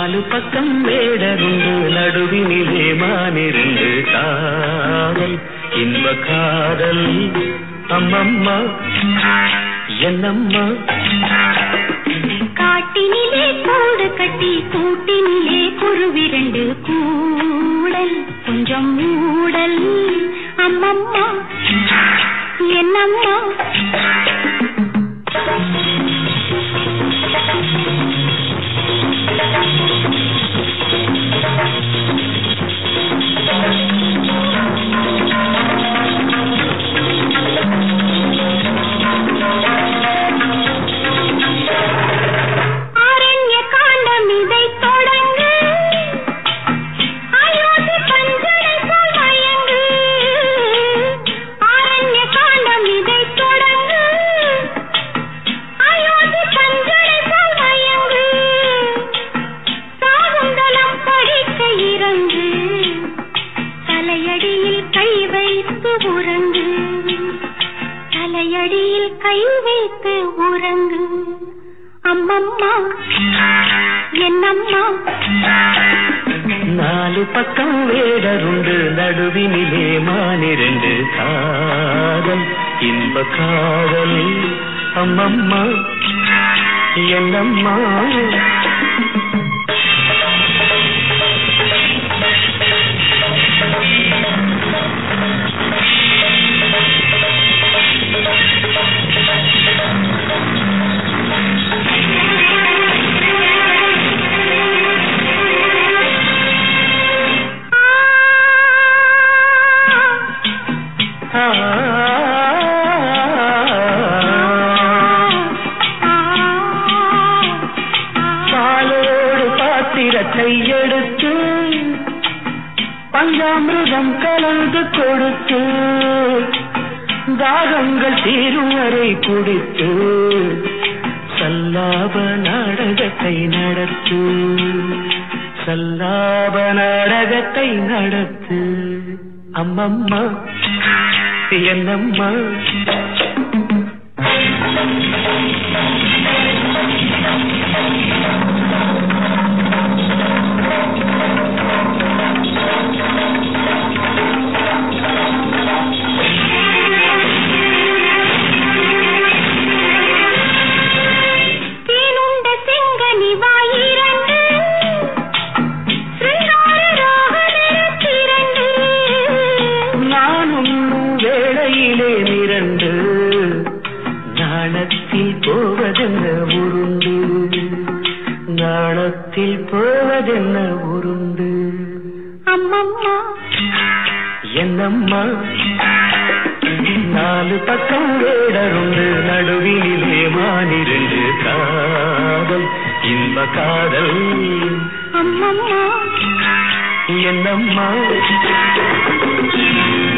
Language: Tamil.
நாலு பக்கம் வேடருண்டு நடுவினிலே மானிருந்து காதல் இன்ப காதல் அம்மம்மா என்னம்மா காட்டினிலே கூடு கட்டி கூட்டினிலே குருவிரண்டு கூடல் கொஞ்சம் மூடல் அம்மம்மா என்னம்மா ஆரண்ய காண்டம் இதை தொடங்கு அயோத்தி பஞ்சனை போல் மயங்கு ஆரண்ய காண்டம் இதை தொடங்கு அயோத்தி பஞ்சனை போல் மயங்கு சாகுந்தலம் படிக்க இறங்கு தலையடியில் கை வைத்து உறங்கு தலையடியில் கை வைத்து உறங்கு அம்மம்மா என்னம்மா நாலு பக்கம் வேடருண்டு நடுவினிலே மானிரண்டு காதல் இன்ப காதல் அம்மம்மா என்னம்மா ஆ, பாலோடு பாத்திரத்தை எடுத்து பஞ்சாமிரதம் கலந்து கொடுத்து தாகங்கள் தீரும் வரை குடித்து சல்லாப நாடகத்தை நடத்து சல்லாப நாடகத்தை நடத்து அம்மம்மா என்னம்மா தேனுண்ட செங்கனி வாயிரண்டு சிருங்கார ராகமிரத்திரண்டு நானும் வேளையிலே நிரண்டு நாணத்தில் போவதென்ன உருண்டு நாணத்தில் போவதென்ன உருண்டு அம்மம்மா என்னம்மா நாலு பக்கம் வேடருண்டு நடுவினிலே மானிரண்டு காதல் இன்ப காதல் அம்மம்மா என்னம்மா